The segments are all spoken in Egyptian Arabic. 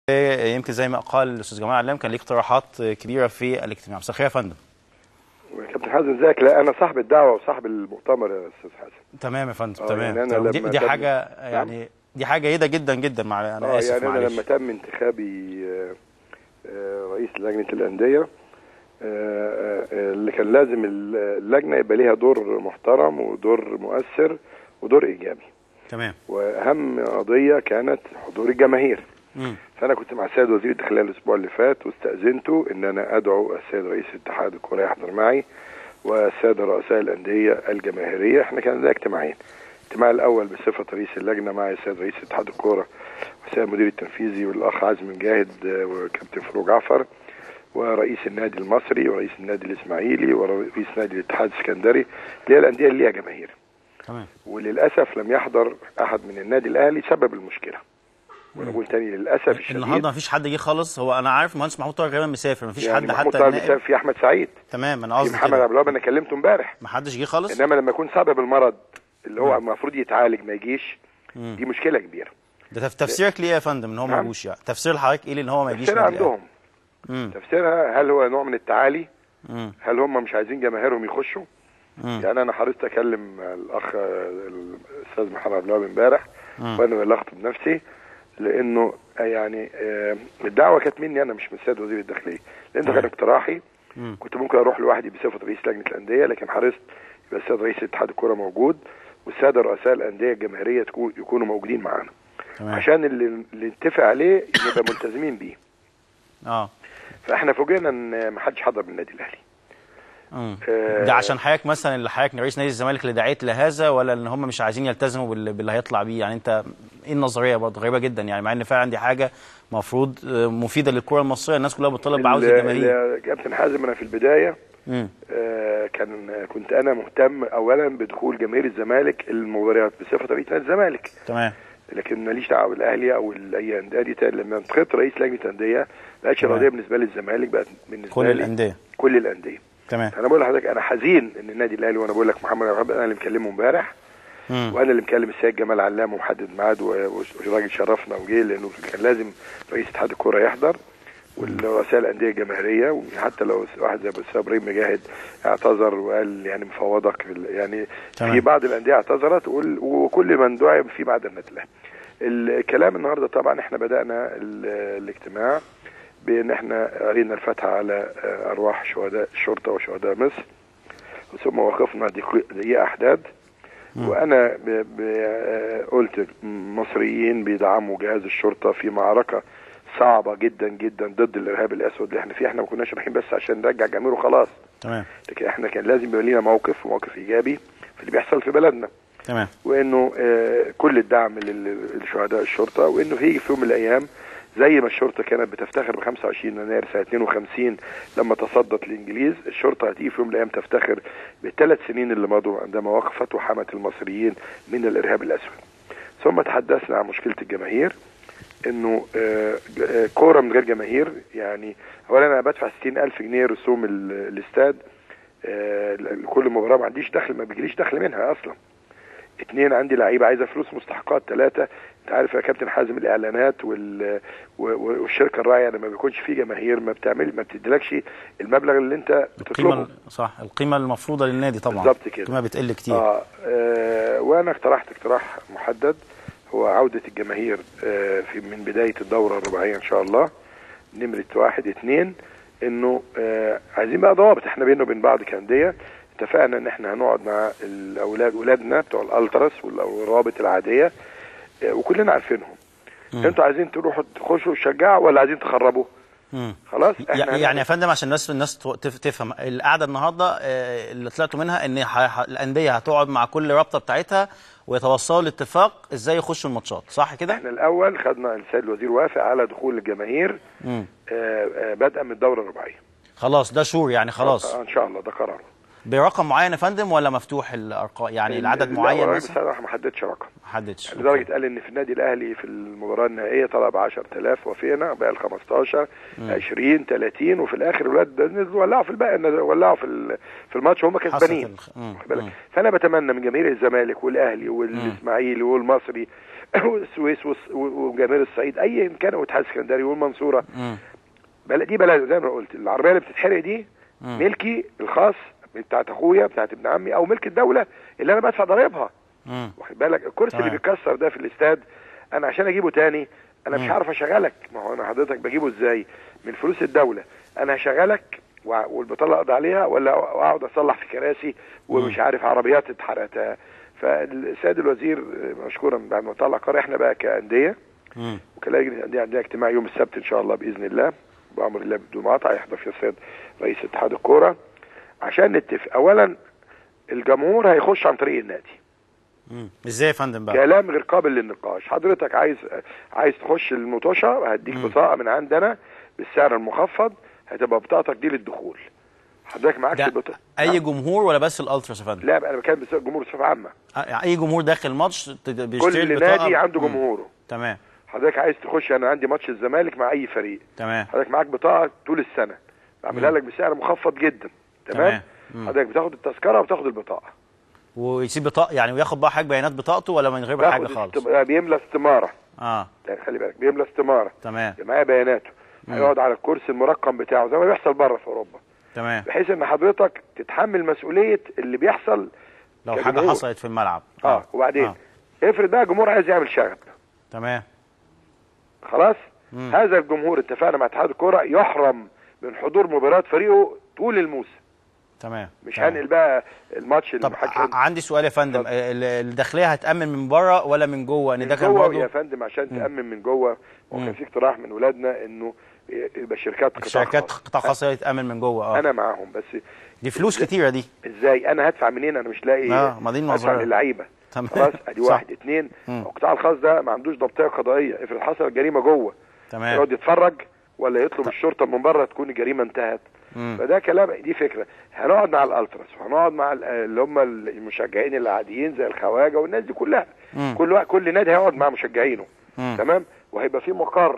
يمكن زي ما قال الاستاذ جمال علام كان ليه اقتراحات كبيره في الاجتماع مساء الخير يا فندم كابتن حازم ازيك لا انا صاحب الدعوه وصاحب المؤتمر يا استاذ حازم تمام يا فندم آه، تمام يعني أنا تمام. دي, لما دي تم- حاجه يعني دي حاجه جيده جدا جدا مع انا اه اسف يعني انا معلش لما تم انتخابي آه، آه، رئيس لجنه الانديه آه، آه، آه، اللي كان لازم اللجنه يبقى ليها دور محترم ودور مؤثر ودور ايجابي تمام واهم قضيه كانت حضور الجماهير مم. فانا كنت مع السيد وزير الداخليه الاسبوع اللي فات واستاذنته ان انا ادعو السيد رئيس اتحاد الكره يحضر معي والساده رؤساء الانديه الجماهيريه احنا كان لنا اجتماعين الاجتماع الاول بصفه رئيس اللجنه مع السيد رئيس اتحاد الكوره والسيد المدير التنفيذي والاخ عزمي مجاهد آه، وكابتن فاروق جعفر ورئيس النادي المصري ورئيس النادي الاسماعيلي ورئيس نادي الاتحاد السكندري اللي هي الانديه اللي ليها جماهير تمام وللاسف لم يحضر احد من النادي الاهلي سبب المشكله وانا بقول تاني للاسف الشديد النهارده مفيش حد جه خالص هو انا عارف مهندس محمود طارق غالبا مسافر مفيش يعني حد محمود حتى طاهر نائب. بيسافر، في احمد سعيد تمام انا في قصدي محمد كده عبد الوهاب انا كلمته امبارح محدش جه خالص انما لما يكون سبب المرض اللي هو المفروض يتعالج ما يجيش مم. دي مشكله كبيره ده تف- تفسيرك ليه يا فندم ان هو ما نعم. يجوش يعني تفسير لحضرتك ايه ان هو ما يجيش تفسيرها النادي الأهلي؟ عندهم مم. تفسيرها هل هو نوع من التعالي مم. هل هم مش عايزين جماهيرهم يخشوا مم. يعني انا حرصت اكلم الاخ الاستاذ محمد عبد الوهاب امبارح مم. وانا بلغت بنفسي لانه يعني آه، الدعوه كانت مني انا مش من السيد وزير الداخليه لان ده تمام. كان اقتراحي مم. كنت ممكن اروح لوحدي بصفه رئيس لجنه الانديه لكن حرصت يبقى السيد رئيس اتحاد الكوره موجود والساده رؤساء الانديه الجماهيريه تكون يكونوا موجودين معانا تمام عشان اللي, اللي نتفق عليه نبقى ملتزمين بيه اه فاحنا فوجئنا ان ما حدش حضر من النادي الاهلي مم. آه، ده عشان حضرتك مثلا اللي حضرتك رئيس نادي الزمالك اللي دعيت لهذا ولا ان هم مش عايزين يلتزموا باللي, باللي هيطلع بيه يعني انت ايه النظريه برضه غريبه جدا يعني مع ان فعلا دي حاجه مفروض آه، مفيده للكره المصريه الناس كلها بتطالب بعوده ال- الجماهير ال- كابتن حازم انا في البدايه مم. آه، كان كنت انا مهتم اولا بدخول جماهير الزمالك المباريات بصفه رئيس نادي الزمالك تمام لكن ماليش دعوه بالاهلي او ال- اي انديه تاني لما انتخبت رئيس لجنه انديه ما بقتش تمام. القضيه بالنسبه لي الزمالك بقت بالنسبه كل لي الانديه كل الانديه تمام انا بقول لحضرتك انا حزين ان النادي الاهلي وانا بقول لك محمد عبد الوهاب انا اللي مكلمه امبارح مم. وانا اللي مكلم السيد جمال علام ومحدد ميعاد و- والراجل شرفنا وجه لانه كان لازم رئيس اتحاد الكوره يحضر والرؤساء الانديه الجماهيريه وحتى لو واحد زي الاستاذ ابراهيم مجاهد اعتذر وقال يعني مفوضك في ال- يعني تمام. في بعض الانديه اعتذرت وال- وكل من دعي في بعد النادي الاهلي الكلام النهارده طبعا احنا بدانا ال- الاجتماع بان احنا قرينا الفاتحه على آه، ارواح شهداء الشرطه وشهداء مصر ثم وقفنا دقيق- دقيقه احداد وانا ب... ب... آه، قلت مصريين بيدعموا جهاز الشرطه في معركه صعبه جدا جدا ضد الارهاب الاسود اللي احنا فيه احنا ما كناش رايحين بس عشان نرجع جماهير وخلاص تمام لكن احنا كان لازم يبقى لينا موقف وموقف ايجابي في اللي بيحصل في بلدنا تمام وانه آه، كل الدعم لل- لشهداء الشرطه وانه هيجي في يوم من الايام زي ما الشرطه كانت بتفتخر ب 25 يناير سنه 52 لما تصدت الانجليز الشرطه هتيجي في يوم من الايام تفتخر بالثلاث سنين اللي مضوا عندما وقفت وحمت المصريين من الارهاب الاسود ثم تحدثنا عن مشكله الجماهير انه آه، ج- آه، كوره من غير جماهير يعني اولا انا بدفع 60000 جنيه رسوم ال- الاستاد آه، لكل مباراه ما عنديش دخل ما بيجيليش دخل منها اصلا اتنين عندي لعيبه عايزه فلوس مستحقات ثلاثه انت عارف يا كابتن حازم الاعلانات وال... و- و- والشركه الراعيه لما بيكونش في جماهير ما بتعمل ما بتديلكش المبلغ اللي انت بتطلبه القيمه صح القيمه المفروضه للنادي طبعا بالظبط كده. القيمه بتقل كتير آه, اه وانا اقترحت اقتراح محدد هو عوده الجماهير آه في من بدايه الدوره الرباعيه ان شاء الله نمره واحد اتنين انه آه عايزين بقى ضوابط احنا بيننا وبين بعض كانديه اتفقنا ان احنا هنقعد مع الاولاد ولادنا بتوع الالتراس وال- والروابط العاديه آه وكلنا عارفينهم مم. انتوا عايزين تروحوا تخشوا تشجعوا ولا عايزين تخربوا مم. خلاص يعني يعني يا فندم عشان الناس الناس تو- تف- تفهم القعده النهارده آه، اللي طلعتوا منها ان ح- ح- الانديه هتقعد مع كل رابطه بتاعتها ويتوصلوا لاتفاق ازاي يخشوا الماتشات صح كده؟ احنا الاول خدنا السيد الوزير وافق على دخول الجماهير مم. آه آه بدءا من الدوره الرباعيه خلاص ده شور يعني خلاص آه ان شاء الله ده قرار برقم معين يا فندم ولا مفتوح الارقام يعني العدد لا، معين والله مثلا؟ بصراحه ما حددش رقم ما حددش لدرجه قال ان في النادي الاهلي في المباراه النهائيه طلب 10000 وفينا بقى ال 15 20 30 وفي الاخر الولاد نزلوا ولعوا في الباقي ولعوا في ال- في الماتش وهم حصلت كسبانين الخ- مم. واخد بالك مم. فانا بتمنى من جماهير الزمالك والاهلي والاسماعيلي والمصري والسويس والص- وجماهير الصعيد اي كان واتحاد اسكندري والمنصوره مم. بل دي بلد زي ما قلت العربيه اللي بتتحرق دي مم. ملكي الخاص بتاعت اخويا بتاعت ابن عمي او ملك الدوله اللي انا بدفع ضرايبها مم. واخد بالك الكرسي اللي تمام. بيتكسر ده في الاستاد انا عشان اجيبه تاني انا مش مم. عارف اشغلك ما هو انا حضرتك بجيبه ازاي من فلوس الدوله انا هشغلك وع- والبطاله اقضي عليها ولا اقعد اصلح في كراسي ومش عارف عربيات اتحرقت فالسيد الوزير آه، مشكورا بعد ما طلع قرار احنا بقى كانديه مم. وكلاجنة انديه عندنا اجتماع يوم السبت ان شاء الله باذن الله بامر الله بدون مقاطعه يحضر فيه السيد رئيس اتحاد الكوره عشان نتفق اولا الجمهور هيخش عن طريق النادي مم. ازاي يا فندم بقى كلام غير قابل للنقاش حضرتك عايز عايز تخش المطوشه هديك مم. بطاقه من عندنا بالسعر المخفض هتبقى بطاقتك دي للدخول حضرتك معاك ده البطاقه اي جمهور ولا بس الالتراس يا فندم لا بقى انا بتكلم بس الجمهور بصفه عامه يعني اي جمهور داخل ماتش ت- بيشتري كل البطاقة نادي عنده مم. جمهوره تمام حضرتك عايز تخش انا عندي ماتش الزمالك مع اي فريق تمام حضرتك معاك بطاقه طول السنه بعملها مم. لك بسعر مخفض جدا تمام. تمام مم. حضرتك بتاخد التذكره وبتاخد البطاقه ويسيب بطاقه يعني وياخد بقى حاجه بيانات بطاقته ولا من غير حاجه باخد خالص است- بيملى استماره اه يعني خلي بالك بيملى استماره تمام معايا بياناته مم. هيقعد على الكرسي المرقم بتاعه زي ما بيحصل بره في اوروبا تمام بحيث ان حضرتك تتحمل مسؤوليه اللي بيحصل لو حاجه كجمهور. حصلت في الملعب اه وبعدين آه. افرض بقى جمهور عايز يعمل شغب تمام خلاص مم. هذا الجمهور اتفقنا مع اتحاد الكوره يحرم من حضور مباراه فريقه طول الموسم تمام مش تمام. هنقل بقى الماتش طب المحكم ع- عندي سؤال يا فندم اتفضل. ال- الداخليه هتامن من بره ولا من جوه ان من ده كان جوه يا برضه فندم عشان مم. تامن من جوه مم. وكان في اقتراح من ولادنا انه يبقى شركات قطاع الشركات خاص. قطاع خاص هي تامن من جوه اه انا معاهم بس دي فلوس كتيره دي ازاي انا هدفع منين انا مش لاقي اه ما دي هدفع النظريه للعيبه تمام خلاص ادي صح. واحد اتنين مم. القطاع الخاص ده ما عندوش ضبطيه قضائيه افرض حصل جريمه جوه تمام يقعد يتفرج ولا يطلب الشرطه من بره تكون الجريمه انتهت مم. فده كلام دي فكره هنقعد مع الالتراس وهنقعد مع ال- اللي هم المشجعين العاديين زي الخواجه والناس دي كلها مم. كل واحد كل نادي هيقعد مع مشجعينه مم. تمام وهيبقى في مقر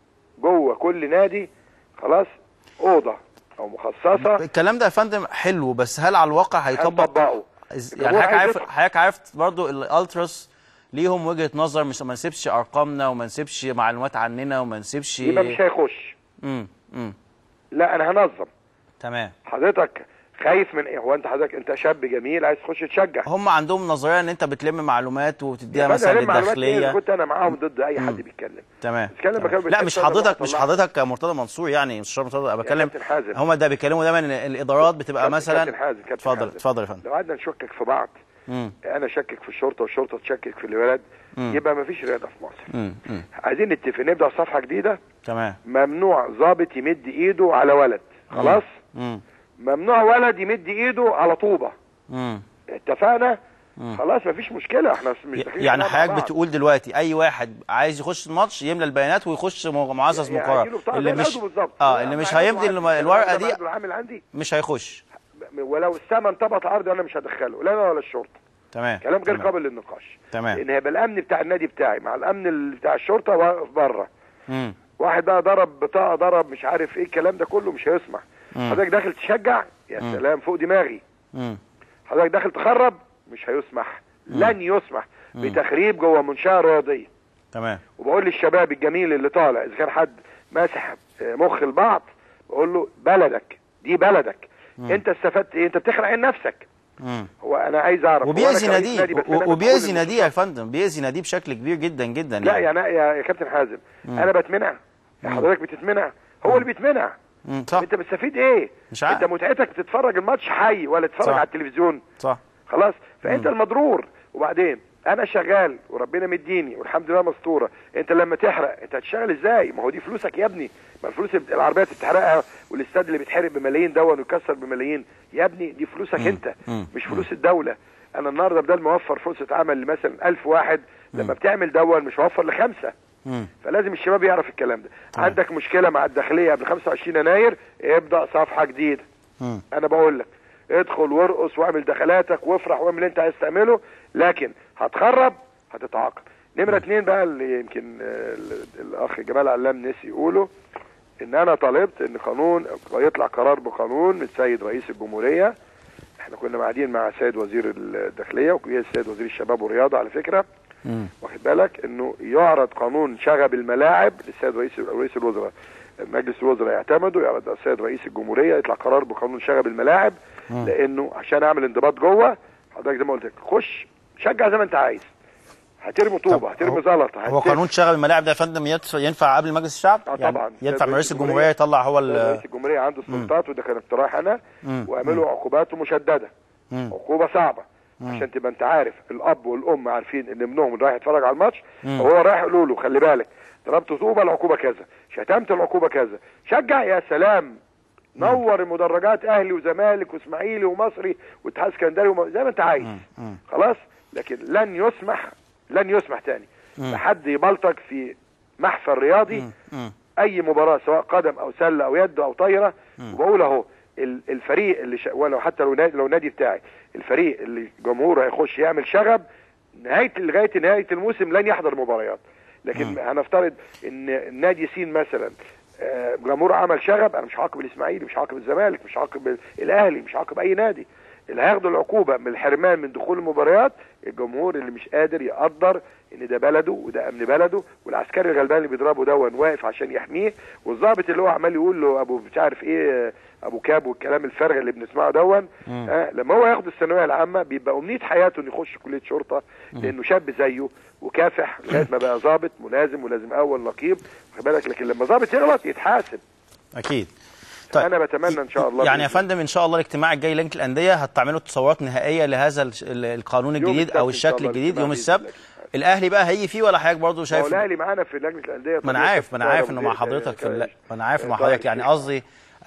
جوه كل نادي خلاص اوضه او مخصصه الكلام ده يا فندم حلو بس هل على الواقع هيطبق هنطبقه إز- الجمهور يعني حضرتك عايز عارف يدخل. حضرتك عارف برضو الالتراس ليهم وجهه نظر مش ما نسيبش ارقامنا وما نسيبش معلومات عننا وما نسيبش يبقى مش هيخش امم امم لا انا هنظم تمام حضرتك خايف من ايه هو انت حضرتك انت شاب جميل عايز تخش تشجع هم عندهم نظريه ان انت بتلم معلومات وتديها يا فندم مثلا هلم معلومات إيه؟ للداخليه كنت انا معاهم ضد اي حد مم. بيتكلم تمام بتكلم تمام. بكلم لا مش بتكلم حضرتك مش بطلع. حضرتك كمرتضى منصور يعني مش شرط مرتضى انا يا بتكلم كابتن حازم هم ده بيتكلموا دايما ان الادارات بتبقى كابتن- مثلا كابتن حازم كابتن اتفضل حازم. اتفضل يا فندم لو قعدنا نشكك في بعض مم. انا اشكك في الشرطه والشرطه تشكك في الولاد مم. يبقى ما فيش رياضه في مصر مم. مم. عايزين نتفق نبدا صفحه جديده تمام ممنوع ضابط يمد ايده على ولد خلاص مم. ممنوع ولد يمد ايده على طوبه مم. اتفقنا مم. خلاص مفيش مشكله احنا مش داخلين يعني خناقة مع حضرتك بعض. بتقول دلوقتي اي واحد عايز يخش الماتش يملى البيانات ويخش م- معزز يعني مقرر هيجيله بتاع اللي زي مش العضو بالظبط. اه لا، اللي مش ما هيمضي يعرف الم- واحد. الورقه أنا دي برضه العامل عندي مش هيخش ولو الثمن طبط عرضي انا مش هدخله لا انا ولا الشرطه تمام كلام غير تمام. قابل للنقاش تمام لان هيبقى الامن بتاع النادي بتاعي مع الامن ال- بتاع الشرطه واقف بره مم. واحد بقى ضرب بطاقه ضرب مش عارف ايه الكلام ده كله مش هيسمع مم. حضرتك داخل تشجع يا مم. سلام فوق دماغي مم. حضرتك داخل تخرب مش هيسمح لن يسمح بتخريب جوه منشاه رياضيه تمام وبقول للشباب الجميل اللي طالع اذا كان حد ماسح آه، مخ البعض بقول له بلدك دي بلدك مم. انت استفدت ايه انت بتخرع عين نفسك مم. هو انا عايز اعرف هو أنا وبيأذي كرئيس ناديه نادي بستفاد و- من كل وبيأذي ناديه يا المنشآت. فندم بيأذي ناديه بشكل كبير جدا جدا لا يعني يا يا يا كابتن حازم مم. انا بتمنع يا مم. حضرتك بتتمنع هو اللي بيتمنع مم. صح انت بتستفيد ايه مش عارف. انت متعتك تتفرج الماتش حي ولا تتفرج صح. على التلفزيون صح خلاص فانت مم. المضرور وبعدين انا شغال وربنا مديني والحمد لله مستوره انت لما تحرق انت هتشتغل ازاي ما هو دي فلوسك يا ابني ما الفلوس اللي- العربيات اللي بتحرقها والاستاد اللي بيتحرق بملايين دون ويكسر بملايين يا ابني دي فلوسك مم. انت مم. مش فلوس الدوله انا النهارده بدل ما اوفر فرصه عمل لمثلا ألف واحد لما بتعمل دون مش هوفر لخمسه مم. فلازم الشباب يعرف الكلام ده تمام. عندك مشكله مع الداخليه قبل 25 يناير ابدا صفحه جديده مم. انا بقول لك ادخل وارقص واعمل دخلاتك وافرح واعمل اللي انت عايز تعمله لكن هتخرب هتتعاقب نمره اتنين بقى اللي يمكن آه، ال- الاخ جمال علام نسي يقوله ان انا طالبت ان قانون يطلع قرار بقانون من السيد رئيس الجمهوريه احنا كنا قاعدين مع السيد وزير الداخليه والسيد وزير الشباب والرياضه على فكره واخد بالك انه يعرض قانون شغب الملاعب للسيد رئيس رئيس الوزراء مجلس الوزراء يعتمده يعرض على السيد رئيس الجمهوريه يطلع قرار بقانون شغب الملاعب لانه عشان اعمل انضباط جوه حضرتك زي ما قلت لك خش شجع زي ما انت عايز هترمي طوبه هترمي زلط هو هترمي- قانون شغل الملاعب ده يا فندم يدف- ينفع قبل مجلس الشعب؟ اه يعني طبعا يدفع من رئيس الجمهوريه يطلع هو ال رئيس الجمهوريه عنده سلطات وده كان اقتراح انا مم. واعملوا عقوبات مشدده مم. عقوبه صعبه عشان تبقى انت عارف الاب والام عارفين ان ابنهم رايح يتفرج على الماتش وهو رايح يقولوا له خلي بالك ضربت طوبه العقوبه كذا شتمت العقوبه كذا شجع يا سلام نور المدرجات اهلي وزمالك واسماعيلي ومصري واتحاد اسكندري وم... زي ما انت عايز خلاص لكن لن يسمح لن يسمح تاني لحد يبلطج في محفل رياضي مم. اي مباراه سواء قدم او سله او يد او طايره وبقول اهو ال- الفريق اللي ش... ولو حتى لو نادي لو نادي بتاعي الفريق اللي جمهوره هيخش يعمل شغب نهايه لغايه نهايه الموسم لن يحضر مباريات لكن هنفترض ان نادي سين مثلا آه، جمهور عمل شغب انا مش هعاقب الاسماعيلي مش هعاقب الزمالك مش هعاقب ال- الاهلي مش هعاقب اي نادي اللي هياخدوا العقوبه من الحرمان من دخول المباريات الجمهور اللي مش قادر يقدر ان ده بلده وده امن بلده والعسكري الغلبان اللي بيضربه دون واقف عشان يحميه والضابط اللي هو عمال يقول له ابو مش عارف ايه ابو كاب والكلام الفارغ اللي بنسمعه دون آه لما هو ياخد الثانويه العامه بيبقى امنيه حياته انه يخش كليه شرطه لانه شاب زيه وكافح لغايه ما بقى ضابط ملازم ولازم اول نقيب واخد بالك لكن لما ضابط يغلط يتحاسب اكيد طيب انا بتمنى ان شاء الله يعني يا بإذن- فندم ان شاء الله الاجتماع الجاي لجنه الانديه هتعملوا تصورات نهائيه لهذا الش- ال- القانون يوم الجديد السبت او إن شاء الشكل الله الجديد الاجتماع يوم بإذن السبت الاهلي بقى هيجي فيه ولا حضرتك برضه ما هو شايف الاهلي معانا في لجنه الانديه ما انا عارف ما انا عارف انه مع حضرتك في ال- ما انا عارف مع حضرتك يعني قصدي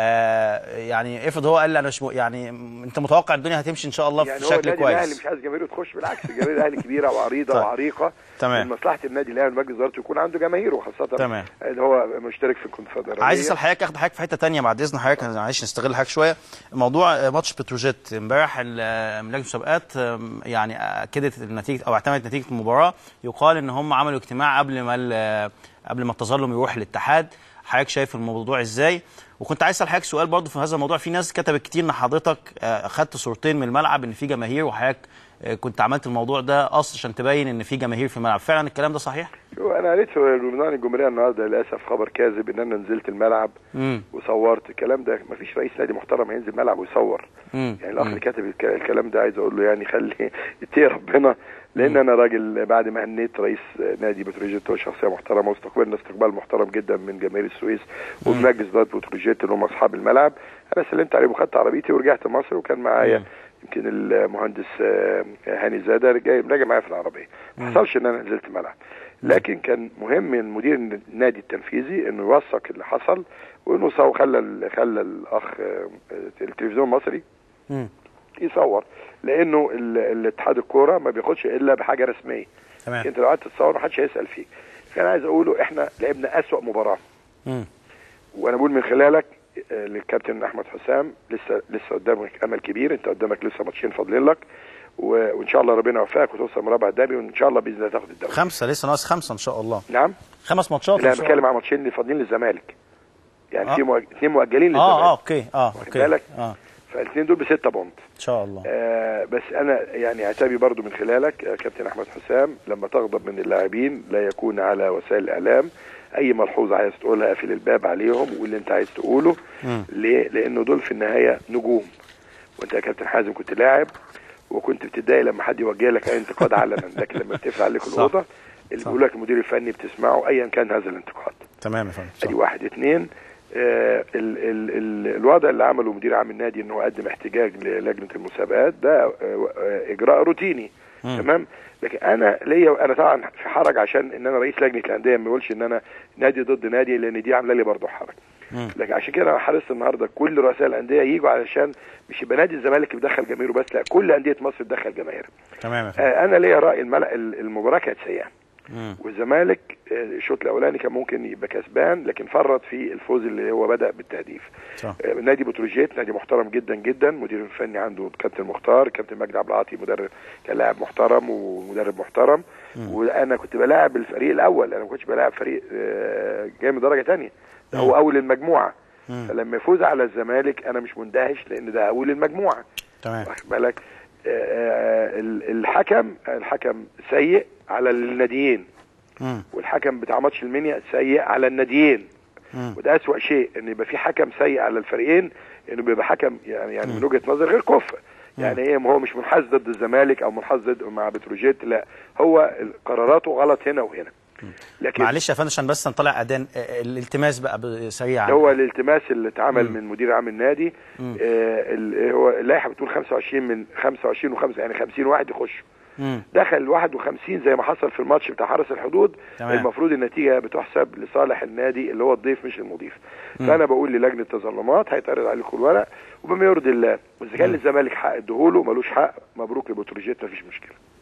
آه يعني افرض هو قال لي انا مش م... يعني م- انت متوقع الدنيا هتمشي ان شاء الله يعني في هو شكل النادي الاهلي كويس مش عايز جماهيره تخش بالعكس الجماهير الاهلي كبيره وعريضه طيب. وعريقه تمام. من مصلحه النادي الاهلي ومجلس ادارته يكون عنده جماهير وخاصه تمام. ان هو مشترك في الكونفدراليه عايز اسال حضرتك اخد حضرتك في حته تانية بعد اذن حضرتك معلش نستغل حضرتك شويه موضوع آه، ماتش بتروجيت امبارح ال- آه، لجنه المسابقات آم، يعني اكدت النتيجه او اعتمدت نتيجه المباراه يقال ان هم عملوا اجتماع قبل ما ال- آه، قبل ما التظلم يروح الاتحاد حضرتك شايف الموضوع ازاي وكنت عايز اسال حضرتك سؤال برضه في هذا الموضوع في ناس كتبت كتير ان حضرتك آه، اخدت صورتين من الملعب ان في جماهير وحضرتك آه، كنت عملت الموضوع ده قصد عشان تبين ان في جماهير في الملعب فعلا الكلام ده صحيح شو انا قريت في برنامج الجمهوريه النهارده للاسف خبر كاذب ان انا نزلت الملعب امم وصورت الكلام ده مفيش رئيس نادي محترم هينزل الملعب ويصور امم يعني الاخ اللي كاتب الك- الكلام ده عايز اقول له يعني خلي يتقي ربنا لان انا راجل بعد ما هنيت رئيس نادي بتروجيت هو شخصيه محترمه واستقبلنا استقبال محترم جدا من جماهير السويس ومن مجلس اداره بتروجيت اللي هم اصحاب الملعب انا سلمت عليه وخدت عربيتي ورجعت مصر وكان معايا مم. يمكن المهندس آه، هاني زاده جاي راجع معايا في العربيه ما حصلش ان انا نزلت الملعب لكن كان مهم من مدير النادي التنفيذي انه يوثق اللي حصل وانه صو خلى ال- خلى الاخ آه، التلفزيون المصري امم يصور لانه ال- الاتحاد الكوره ما بياخدش الا بحاجه رسميه تمام انت لو قعدت تصور محدش هيسال فيك فانا عايز اقوله احنا لعبنا اسوأ مباراه امم وانا بقول من خلالك آه، للكابتن احمد حسام لسه لسه قدامك امل كبير انت قدامك لسه ماتشين فاضلين لك و- وان شاء الله ربنا يوفقك وتوصل مربع الدوري وان شاء الله باذن الله تاخد الدوري خمسه لسه ناقص خمسه ان شاء الله نعم خمس ماتشات لا ان انا شاء بتكلم الله عن ماتشين اللي فاضلين للزمالك يعني آه. في مؤج- اثنين مؤجلين للزمالك اه اه اوكي اه واخد اوكي بالك؟ اه فالاثنين دول بستة بونت ان شاء الله آه بس انا يعني عتابي برضو من خلالك يا كابتن احمد حسام لما تغضب من اللاعبين لا يكون على وسائل الاعلام اي ملحوظه عايز تقولها قافل الباب عليهم واللي انت عايز تقوله مم. ليه لانه دول في النهايه نجوم وانت يا كابتن حازم كنت لاعب وكنت بتتضايق لما حد يوجه لك اي انتقاد علنا لكن لما بتقفل عليك صح. الاوضه اللي صح. بيقول لك المدير الفني بتسمعه ايا كان هذا الانتقاد تمام يا فندم صح. ادي واحد اتنين آه ال ال ال الوضع اللي عمله مدير عام النادي انه قدم احتجاج للجنه المسابقات ده آه آه اجراء روتيني مم. تمام لكن انا ليا انا طبعا في حرج عشان ان انا رئيس لجنه الانديه ما يقولش ان انا نادي ضد نادي لان دي عامله لي برضه حرج مم. لكن عشان كده انا حرصت النهارده كل رؤساء الانديه يجوا علشان مش يبقى نادي الزمالك بيدخل جماهيره بس لا كل انديه مصر تدخل جماهيرها تمام يا فندم آه انا ليا راي الملأ المباراه كانت سيئه مم. والزمالك آه، الشوط الاولاني كان ممكن يبقى كسبان لكن فرط في الفوز اللي هو بدا بالتهديف صح آه، نادي بتروجيت نادي محترم جدا جدا مدير الفني عنده كابتن مختار كابتن مجدي عبد العاطي مدرب كان لاعب محترم ومدرب محترم وانا كنت بلاعب الفريق الاول انا ما كنتش بلاعب فريق آه، جاي من درجه تانية ده هو اول المجموعه مم. فلما يفوز على الزمالك انا مش مندهش لان ده اول المجموعه تمام واخد بالك آه، ال- الحكم الحكم سيء على الناديين مم. والحكم بتاع ماتش المنيا سيء على الناديين مم. وده اسوأ شيء ان يبقى في حكم سيء على الفريقين انه بيبقى حكم يعني يعني من وجهه نظر غير كفء يعني ايه ما هو مش منحاز ضد الزمالك او منحاز ضد مع بتروجيت لا هو قراراته غلط هنا وهنا لكن معلش يا فندم عشان بس نطلع اذان آه، الالتماس بقى ب- سريعا هو الالتماس اللي اتعمل من مدير عام النادي آه ال- هو اللائحه بتقول 25 من 25 و5 يعني 50 واحد يخشوا مم. دخل 51 زي ما حصل في الماتش بتاع حرس الحدود تمام. المفروض النتيجه بتحسب لصالح النادي اللي هو الضيف مش المضيف فانا بقول للجنه تظلمات هيتعرض عليكم الورق وبما يرضي الله واذا كان للزمالك حق اديهوله ملوش حق مبروك لبتروجيت مفيش مشكله